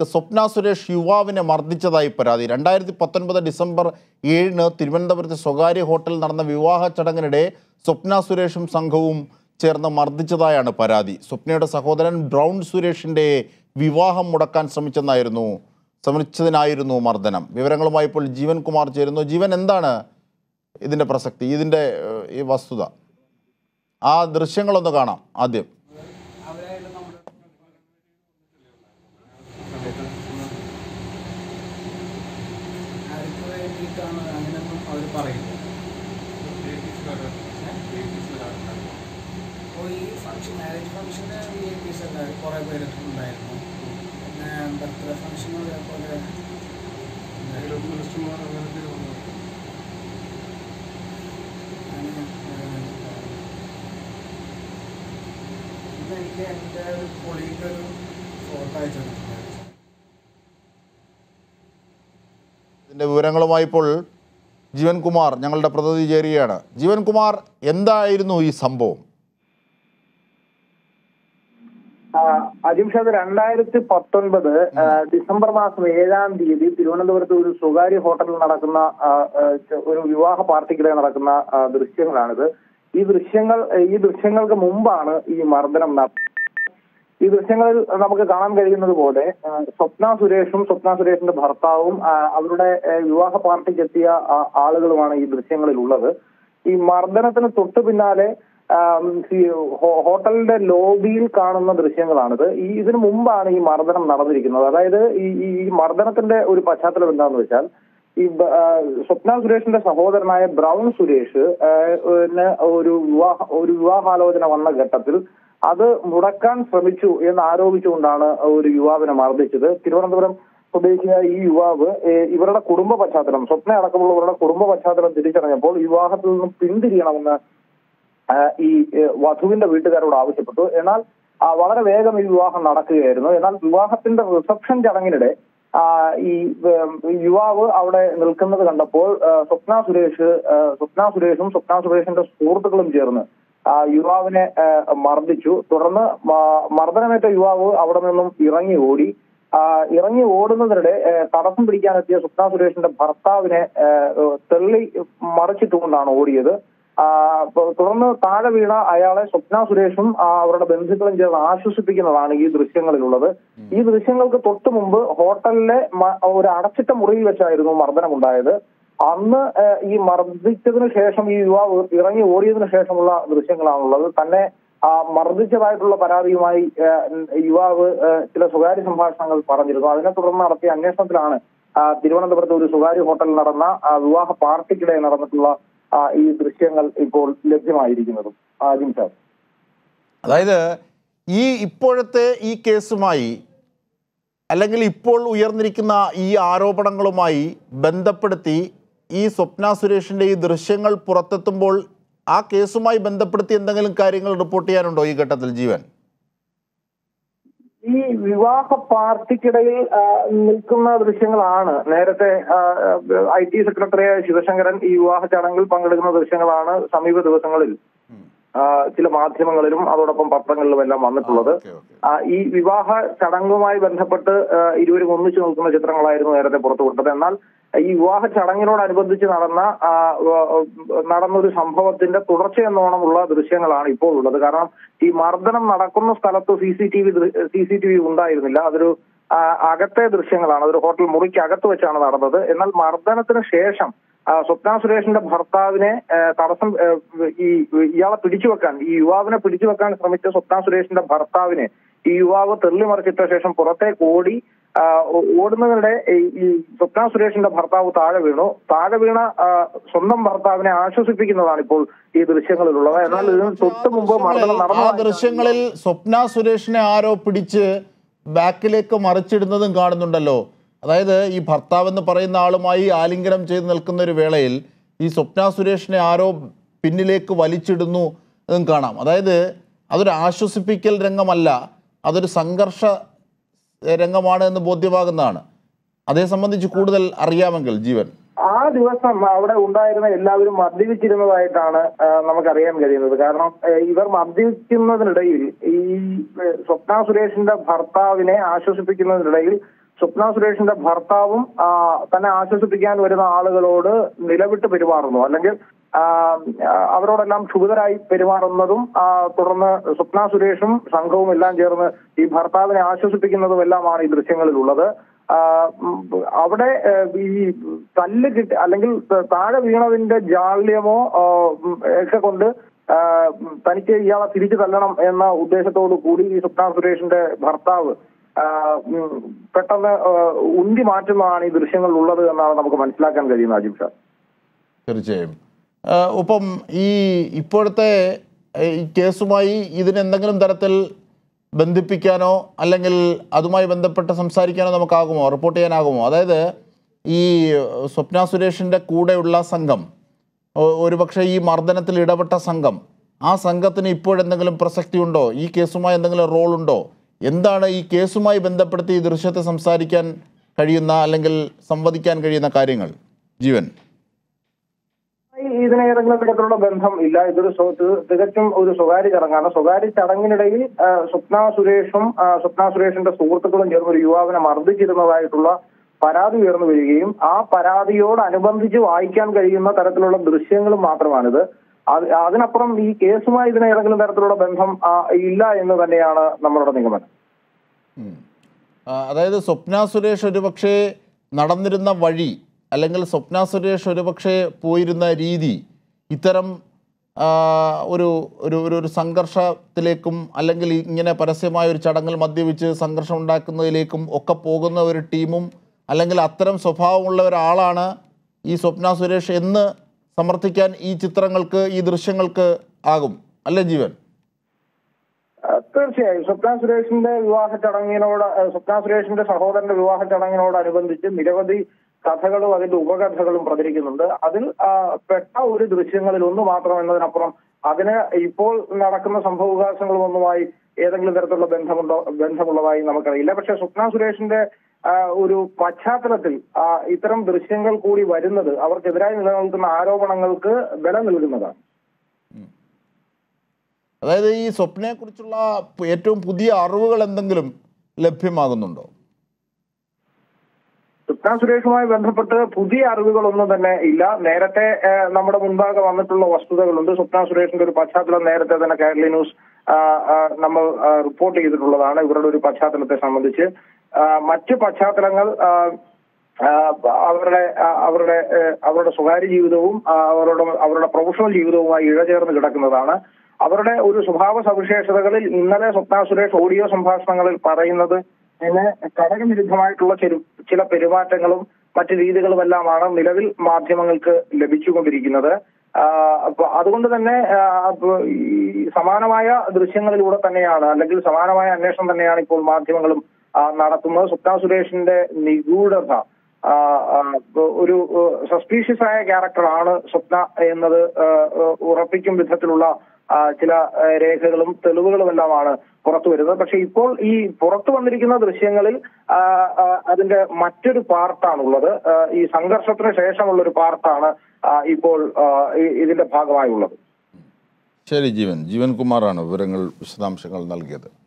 സ്വപ്ന സുരേഷ് യുവാവിനെ മർദ്ദിച്ചതായി പരാതി രണ്ടായിരത്തി പത്തൊൻപത് ഡിസംബർ ഏഴിന് തിരുവനന്തപുരത്തെ സ്വകാര്യ ഹോട്ടലിൽ നടന്ന വിവാഹ ചടങ്ങിനിടെ സ്വപ്ന സുരേഷും സംഘവും ചേർന്ന് മർദ്ദിച്ചതായാണ് പരാതി സ്വപ്നയുടെ സഹോദരൻ ബ്രൗൺ സുരേഷിൻ്റെ വിവാഹം മുടക്കാൻ ശ്രമിച്ചെന്നായിരുന്നു ശ്രമിച്ചതിനായിരുന്നു മർദ്ദനം വിവരങ്ങളുമായി ഇപ്പോൾ ജീവൻ കുമാർ ചേരുന്നു ജീവൻ എന്താണ് ഇതിൻ്റെ പ്രസക്തി ഇതിൻ്റെ ഏഹ്, ഈ വസ്തുത ആ ദൃശ്യങ്ങളൊന്ന് കാണാം ആദ്യം ആർക്ക് വേണ്ടിയിട്ടാണ് അങ്ങനെയൊന്നും അവർ പറയുന്നത് അപ്പോൾ ഈ ഫംഗ്ഷൻ മാരേജ് ഫംഗ്ഷന് വി ഐ പീസ് എല്ലാവരും കുറേ പേര് ഉണ്ടായിരുന്നു പിന്നെ ബർത്ത്ഡേ ഫംഗ്ഷനും അതേപോലെ അങ്ങനെ, ഏഹ്, ഇന്ന് എനിക്ക് എൻ്റെ ഒരു പൊളിയുടെ ഒരു ഫോട്ടോ അയച്ചു തന്നിട്ടുണ്ടായിരുന്നു ഇതിൻ്റെ വിവരങ്ങളുമായി ഇപ്പോൾ ജീവൻ കുമാർ ഞങ്ങളുടെ പ്രതിനിധി ചേരുകയാണ് ജീവൻ കുമാർ എന്തായിരുന്നു ഈ സംഭവം അജിംഷാദ് രണ്ടായിരത്തി പത്തൊൻപത് ആ, ഡിസംബർ മാസം ഏഴാം തീയതി തിരുവനന്തപുരത്ത് ഒരു സ്വകാര്യ ഹോട്ടലിൽ നടക്കുന്ന ആ, ആ, ച- ഒരു വിവാഹ പാർട്ടിക്കിടെ നടക്കുന്ന ആ, ദൃശ്യങ്ങളാണിത് ഈ ദൃശ്യങ്ങൾ ഈ ദൃശ്യങ്ങൾക്ക് മുമ്പാണ് ഈ മർദ്ദനം നടന്നത് ഈ ദൃശ്യങ്ങളിൽ നമുക്ക് കാണാൻ കഴിയുന്നത് പോലെ ആ, സ്വപ്ന സുരേഷും സ്വപ്ന സുരേഷിന്റെ ഭർത്താവും ആ, അവരുടെ ആ, വിവാഹ പാർട്ടിക്ക് എത്തിയ ആ, ആളുകളുമാണ് ഈ ദൃശ്യങ്ങളിൽ ഉള്ളത് ഈ മർദ്ദനത്തിന് തൊട്ടു പിന്നാലെ ആം, ഈ ഹോ- ഹോട്ടലിന്റെ ലോബിയിൽ കാണുന്ന ദൃശ്യങ്ങളാണിത് ഈ ഇതിനു മുമ്പാണ് ഈ മർദ്ദനം നടന്നിരിക്കുന്നത് അതായത് ഈ ഈ ഈ മർദ്ദനത്തിന്റെ ഒരു പശ്ചാത്തലം എന്താണെന്ന് വെച്ചാൽ ഈ ബ- ആ, സ്വപ്ന സുരേഷിന്റെ സഹോദരനായ ബ്രൗൺ സുരേഷ് ആ, ന് ഒരു വിവാഹ ഒരു വിവാഹാലോചന വന്ന ഘട്ടത്തിൽ അത് മുടക്കാൻ ശ്രമിച്ചു എന്ന് ആരോപിച്ചുകൊണ്ടാണ് ഒരു യുവാവിനെ മർദ്ദിച്ചത് തിരുവനന്തപുരം സ്വദേശിയായ ഈ യുവാവ് ഏ, ഇവരുടെ കുടുംബ പശ്ചാത്തലം സ്വപ്ന അടക്കമുള്ളവരുടെ കുടുംബ പശ്ചാത്തലം തിരിച്ചറിഞ്ഞപ്പോൾ വിവാഹത്തിൽ നിന്നും പിന്തിരിയണമെന്ന് ആ, ഈ ഏ, വധുവിന്റെ വീട്ടുകാരോട് ആവശ്യപ്പെട്ടു എന്നാൽ ആ, വളരെ വേഗം ഈ വിവാഹം നടക്കുകയായിരുന്നു എന്നാൽ വിവാഹത്തിന്റെ റിസപ്ഷൻ ചടങ്ങിനിടെ ആ, ഈ ഏം, ഈ യുവാവ് അവിടെ നിൽക്കുന്നത് കണ്ടപ്പോൾ ആ, സ്വപ്ന സുരേഷ് ആ, സ്വപ്ന സുരേഷും സ്വപ്ന സുരേഷിന്റെ സുഹൃത്തുക്കളും ചേർന്ന് ആ യുവാവിനെ ആ, മർദ്ദിച്ചു തുടർന്ന് മ- മർദ്ദനമേറ്റ യുവാവ് അവിടെ നിന്നും ഇറങ്ങി ഓടി ആ, ഇറങ്ങി ഓടുന്നതിനിടെ ഏ, തടസ്സം പിടിക്കാനെത്തിയ സ്വപ്ന സുരേഷിന്റെ ഭർത്താവിനെ ഏ, തെള്ളി മറിച്ചിട്ടുകൊണ്ടാണ് ഓടിയത് ആ, പ- തുടർന്ന് താഴെ വീണ അയാളെ സ്വപ്ന സുരേഷും ആ, അവരുടെ ബന്ധുക്കളും ചേർന്ന് ആശ്വസിപ്പിക്കുന്നതാണ് ഈ ദൃശ്യങ്ങളിലുള്ളത് ഈ ദൃശ്യങ്ങൾക്ക് തൊട്ടു മുമ്പ് ഹോട്ടലിലെ മ- ഒരു അടച്ചിട്ട മുറിയിൽ വെച്ചായിരുന്നു മർദ്ദനം ഉണ്ടായത് അന്ന് ഏ, ഈ മർദ്ദിച്ചതിനു ശേഷം ഈ യുവാവ് ഇറങ്ങി ഓടിയതിനു ശേഷമുള്ള ദൃശ്യങ്ങളാണുള്ളത് തന്നെ ആ, മർദ്ദിച്ചതായിട്ടുള്ള പരാതിയുമായി ഏ, യുവാവ് ഏ, ചില സ്വകാര്യ സംഭാഷണങ്ങൾ പറഞ്ഞിരുന്നു അതിനെ തുടർന്ന് നടത്തിയ അന്വേഷണത്തിലാണ് ആ, തിരുവനന്തപുരത്ത് ഒരു സ്വകാര്യ ഹോട്ടലിൽ നടന്ന ആ, വിവാഹ പാർട്ടിക്കിടെ നടന്നിട്ടുള്ള ആ, ഈ ദൃശ്യങ്ങൾ ഇപ്പോൾ ലഭ്യമായിരിക്കുന്നതും ആദ്യം സാർ അതായത് ഈ ഇപ്പോഴത്തെ ഈ കേസുമായി അല്ലെങ്കിൽ ഇപ്പോൾ ഉയർന്നിരിക്കുന്ന ഈ ആരോപണങ്ങളുമായി ബന്ധപ്പെടുത്തി ഈ സ്വപ്ന സുരേഷിൻ്റെ ഈ ദൃശ്യങ്ങൾ പുറത്തെത്തുമ്പോൾ ആ കേസുമായി ബന്ധപ്പെടുത്തി എന്തെങ്കിലും കാര്യങ്ങൾ റിപ്പോർട്ട് ചെയ്യാനുണ്ടോ ഈ ഘട്ടത്തിൽ ജീവൻ ഈ വിവാഹ പാർട്ടിക്കിടയിൽ ആ, നിൽക്കുന്ന ദൃശ്യങ്ങളാണ് നേരത്തെ ഐ ടി സെക്രട്ടറിയായ ശിവശങ്കരൻ ഈ വിവാഹ ചടങ്ങിൽ പങ്കെടുക്കുന്ന ദൃശ്യങ്ങളാണ് സമീപ ദിവസങ്ങളിൽ ആ, ചില മാധ്യമങ്ങളിലും അതോടൊപ്പം പത്രങ്ങളിലും എല്ലാം വന്നിട്ടുള്ളത് ഓക്കെ ഓക്കെ ആ, ഈ വിവാഹ ചടങ്ങുമായി ബന്ധപ്പെട്ട് ആ, ഇരുവരും ഒന്നിച്ചു നിൽക്കുന്ന ചിത്രങ്ങളായിരുന്നു നേരത്തെ പുറത്തുവിട്ടത് എന്നാൽ ഈ വിവാഹ ചടങ്ങിനോടനുബന്ധിച്ച് നടന്ന ആ, വ- നടന്ന ഒരു സംഭവത്തിന്റെ തുടർച്ചയെന്നോണമുള്ള ദൃശ്യങ്ങളാണ് ഇപ്പോൾ ഉള്ളത് കാരണം ഈ മർദ്ദനം നടക്കുന്ന സ്ഥലത്ത് C C T V C C T V ഉണ്ടായിരുന്നില്ല അതൊരു ആ, അകത്തെ ദൃശ്യങ്ങളാണ് അതൊരു ഹോട്ടൽ മുറിക്ക് അകത്ത് വെച്ചാണ് നടന്നത് എന്നാൽ മർദ്ദനത്തിന് ശേഷം ആ, സ്വപ്ന സുരേഷിന്റെ ഭർത്താവിനെ ആ, തടസ്സം ആ, ഈ ഇയാളെ പിടിച്ചു വെക്കാൻ ഈ യുവാവിനെ പിടിച്ചു വെക്കാൻ ശ്രമിച്ച സ്വപ്ന സുരേഷിന്റെ ഭർത്താവിനെ ഈ യുവാവ് തെള്ളിമറിച്ചിട്ട ശേഷം പുറത്തേക്ക് ഓടി ആ, ഓ- ഓടുന്നതിനിടെ ഈ- ഈ സ്വപ്ന സുരേഷിന്റെ ഭർത്താവ് താഴെ വീണു താഴെ വീണ ആ, സ്വന്തം ഭർത്താവിനെ ആശ്വസിപ്പിക്കുന്നതാണ് ഇപ്പോൾ ഈ ദൃശ്യങ്ങളിലുള്ളത് എന്നാൽ ഇതിന് തൊട്ട് മുമ്പ് മർദ്ദനം ആ നടന്നു ദൃശ്യങ്ങളിൽ സ്വപ്ന സുരേഷിനെ ആരോ പിടിച്ച് ബാക്കിലേക്ക് മറിച്ചിടുന്നതും കാണുന്നുണ്ടല്ലോ അതായത് ഈ ഭർത്താവ് എന്ന് പറയുന്ന ആളുമായി ആലിംഗനം ചെയ്ത് നിൽക്കുന്ന ഒരു വേളയിൽ ഈ സ്വപ്ന സുരേഷിനെ ആരോ പിന്നിലേക്ക് വലിച്ചിടുന്നു അതും കാണാം അതായത് അതൊരു ആശ്വസിപ്പിക്കൽ രംഗമല്ല അതൊരു സംഘർഷ ഏഹ്, രംഗമാണ് എന്ന് ബോധ്യമാകുന്നതാണ് അതേ സംബന്ധിച്ച് കൂടുതൽ അറിയാമെങ്കിൽ ജീവൻ ആ ദിവസം അവിടെ ഉണ്ടായിരുന്ന എല്ലാവരും മദ്യപിച്ചിരുന്നതായിട്ടാണ് ആ, നമുക്കറിയാൻ കഴിയുന്നത് കാരണം ആ, ഇവർ മദ്യപിക്കുന്നതിനിടയിൽ ഈ ആ, സ്വപ്ന സുരേഷിന്റെ ഭർത്താവിനെ ആശ്വസിപ്പിക്കുന്നതിനിടയിൽ സ്വപ്ന സുരേഷിന്റെ ഭർത്താവും ആ, തന്നെ ആശ്വസിപ്പിക്കാൻ വരുന്ന ആളുകളോട് നിലവിട്ട് പെരുമാറുന്നു അല്ലെങ്കിൽ ആ, ആ, അവരോടെല്ലാം ക്ഷുഭിതരായി പെരുമാറുന്നതും ആ, തുടർന്ന് സ്വപ്ന സുരേഷും സംഘവും എല്ലാം ചേർന്ന് ഈ ഭർത്താവിനെ ആശ്വസിപ്പിക്കുന്നതും എല്ലാമാണ് ഈ ദൃശ്യങ്ങളിലുള്ളത് ആ, ഉം, അവിടെ ഏ, ഈ തല്ല് കിട്ടി അല്ലെങ്കിൽ ത- താഴെ വീണതിന്റെ ജാള്യമോ ആ, ഉം, ഒക്കെ കൊണ്ട് ആ, ഉം, തനിക്ക് ഇയാളെ തിരിച്ചു തല്ലണം എന്ന ഉദ്ദേശത്തോടു കൂടി ഈ സ്വപ്ന സുരേഷിന്റെ ഭർത്താവ് ആ, ഉം, പെട്ടെന്ന് ആ, ഉന്തി മാറ്റുന്നതാണ് ഈ ദൃശ്യങ്ങളിൽ ഉള്ളത് എന്നാണ് നമുക്ക് മനസ്സിലാക്കാൻ കഴിയുന്നത് അജിം ഷാ തീർച്ചയായും ആ, ഒപ്പം ഈ ഇപ്പോഴത്തെ ഏ, ഈ കേസുമായി ഇതിനെന്തെങ്കിലും തരത്തിൽ ബന്ധിപ്പിക്കാനോ അല്ലെങ്കിൽ അതുമായി ബന്ധപ്പെട്ട് സംസാരിക്കാനോ നമുക്കാകുമോ റിപ്പോർട്ട് ചെയ്യാനാകുമോ അതായത് ഈ സ്വപ്ന സുരേഷിൻ്റെ കൂടെയുള്ള സംഘം ഒ- ഒരുപക്ഷെ ഈ മർദ്ദനത്തിൽ ഇടപെട്ട സംഘം ആ സംഘത്തിന് ഇപ്പോഴെന്തെങ്കിലും പ്രസക്തി ഉണ്ടോ ഈ കേസുമായി എന്തെങ്കിലും റോൾ ഉണ്ടോ എന്താണ് ഈ കേസുമായി ബന്ധപ്പെടുത്തി ഈ ദൃശ്യത്തെ സംസാരിക്കാൻ കഴിയുന്ന അല്ലെങ്കിൽ സംവദിക്കാൻ കഴിയുന്ന കാര്യങ്ങൾ ജീവൻ ഈ- ഇതിന് ഏതെങ്കിലും തരത്തിലുള്ള ബന്ധം ഇല്ല ഇതൊരു സ്വ- തി- തികച്ചും ഒരു സ്വകാര്യ ചടങ്ങാണ് സ്വകാര്യ ചടങ്ങിനിടയിൽ ആ, സ്വപ്ന സുരേഷും ആ, സ്വപ്ന സുരേഷിന്റെ സുഹൃത്തുക്കളും ചേർന്ന് ഒരു യുവാവിനെ മർദ്ദിച്ചിരുന്നതായിട്ടുള്ള പരാതി ഉയർന്നു വരികയും ആ പരാതിയോടനുബന്ധിച്ച് വായിക്കാൻ കഴിയുന്ന തരത്തിലുള്ള ദൃശ്യങ്ങളും മാത്രമാണിത് അത് അതിനപ്പുറം ഈ കേസുമായി ഇതിന് ഏതെങ്കിലും തരത്തിലുള്ള ബന്ധം ആ, ഇല്ല എന്ന് തന്നെയാണ് നമ്മളുടെ നിഗമനം ഉം. ആ, അതായത് സ്വപ്ന സുരേഷ് ഒരുപക്ഷെ നടന്നിരുന്ന വഴി അല്ലെങ്കിൽ സ്വപ്ന സുരേഷ് ഒരുപക്ഷെ പോയിരുന്ന രീതി ഇത്തരം ആ, ഒരു ഒരു ഒരു ഒരു സംഘർഷത്തിലേക്കും അല്ലെങ്കിൽ ഇങ്ങനെ പരസ്യമായ ഒരു ചടങ്ങിൽ മദ്യപിച്ച് സംഘർഷം ഉണ്ടാക്കുന്നതിലേക്കും ഒക്കെ പോകുന്ന ഒരു ടീമും അല്ലെങ്കിൽ അത്തരം സ്വഭാവമുള്ള ഒരാളാണ് ഈ സ്വപ്ന സുരേഷ് എന്ന് സമർത്ഥിക്കാൻ ഈ ചിത്രങ്ങൾക്ക് ഈ ദൃശ്യങ്ങൾക്ക് ആകും അല്ലേ ജീവൻ ആ, തീർച്ചയായും സ്വപ്ന സുരേഷിന്റെ വിവാഹ ചടങ്ങിനോട് ആ, സ്വപ്ന സുരേഷിന്റെ സഹോദരന്റെ വിവാഹ ചടങ്ങിനോടനുബന്ധിച്ച് നിരവധി കഥകളും അതിന്റെ ഉപകഥകളും പ്രചരിക്കുന്നുണ്ട് അതിൽ ആ, പെട്ട ഒരു ദൃശ്യങ്ങളിൽ ഒന്ന് മാത്രം എന്നതിനപ്പുറം അതിന് ഇപ്പോൾ നടക്കുന്ന സംഭവവികാസങ്ങളും ഒന്നുമായി ഏതെങ്കിലും തരത്തിലുള്ള ബന്ധമുണ്ടോ ബന്ധമുള്ളതായി നമുക്കറിയില്ല പക്ഷെ സ്വപ്ന സുരേഷിന്റെ ആ, ഒരു പശ്ചാത്തലത്തിൽ ആ, ഇത്തരം ദൃശ്യങ്ങൾ കൂടി വരുന്നത് അവർക്കെതിരായി നിലനിൽക്കുന്ന ആരോപണങ്ങൾക്ക് ബലം നൽകുന്നതാണ് അതായത് ഈ സ്വപ്നയെക്കുറിച്ചുള്ള പ് ഏറ്റവും പുതിയ അറിവുകൾ എന്തെങ്കിലും ലഭ്യമാകുന്നുണ്ടോ സ്വപ്ന സുരേഷുമായി ബന്ധപ്പെട്ട് പുതിയ അറിവുകളൊന്നും തന്നെ ഇല്ല നേരത്തെ ഏഹ്, നമ്മുടെ മുൻപാകെ വന്നിട്ടുള്ള വസ്തുതകളുണ്ട് സ്വപ്ന സുരേഷിന്റെ ഒരു പശ്ചാത്തലം നേരത്തെ തന്നെ കേരള ന്യൂസ് ആ, ആ, നമ്മൾ ആ, റിപ്പോർട്ട് ചെയ്തിട്ടുള്ളതാണ് ഇവരുടെ ഒരു പശ്ചാത്തലത്തെ സംബന്ധിച്ച് ആ, മറ്റ് പശ്ചാത്തലങ്ങൾ ആ, ആ, അവരുടെ ആ, അവരുടെ ഏഹ്, അവരുടെ സ്വകാര്യ ജീവിതവും ആ, അവരുടെ അവരുടെ പ്രൊഫഷണൽ ജീവിതവുമായി ഇഴചേർന്ന് കിടക്കുന്നതാണ് അവരുടെ ഒരു സ്വഭാവ സവിശേഷതകളിൽ ഇന്നലെ സ്വപ്ന സുരേഷ് ഓഡിയോ സംഭാഷണങ്ങളിൽ പറയുന്നത് ഇതിന് ഘടകവിരുദ്ധമായിട്ടുള്ള ചില ചില പെരുമാറ്റങ്ങളും മറ്റു രീതികളുമെല്ലാമാണ് നിലവിൽ മാധ്യമങ്ങൾക്ക് ലഭിച്ചുകൊണ്ടിരിക്കുന്നത് ആ, അപ്പൊ അതുകൊണ്ട് തന്നെ ആ, അപ്പൊ ഈ സമാനമായ ദൃശ്യങ്ങളിലൂടെ തന്നെയാണ് അല്ലെങ്കിൽ സമാനമായ അന്വേഷണം തന്നെയാണ് ഇപ്പോൾ മാധ്യമങ്ങളും ആ, നടത്തുന്നത് സ്വപ്ന സുരേഷിന്റെ നിഗൂഢത ആ, ആ, ഒരു സസ്പീഷ്യസ് ആയ ക്യാരക്ടറാണ് സ്വപ്ന എന്നത് ആ, ആ, ഉറപ്പിക്കും വിധത്തിലുള്ള ആ, ചില ആ, രേഖകളും തെളിവുകളും എല്ലാമാണ് പുറത്തു വരുന്നത് പക്ഷെ ഇപ്പോൾ ഈ പുറത്തു വന്നിരിക്കുന്ന ദൃശ്യങ്ങളിൽ ആ, ആ, അതിന്റെ മറ്റൊരു പാർട്ടാണുള്ളത് ആ, ഈ സംഘർഷത്തിന് ശേഷമുള്ള ഒരു പാർട്ടാണ് ആ, ഇപ്പോൾ ആ, ഈ- ഇതിന്റെ ഭാഗമായുള്ളത് ശരി ജീവൻ ജീവൻ കുമാറാണ് വിവരങ്ങൾ വിശദാംശങ്ങൾ നൽകിയത്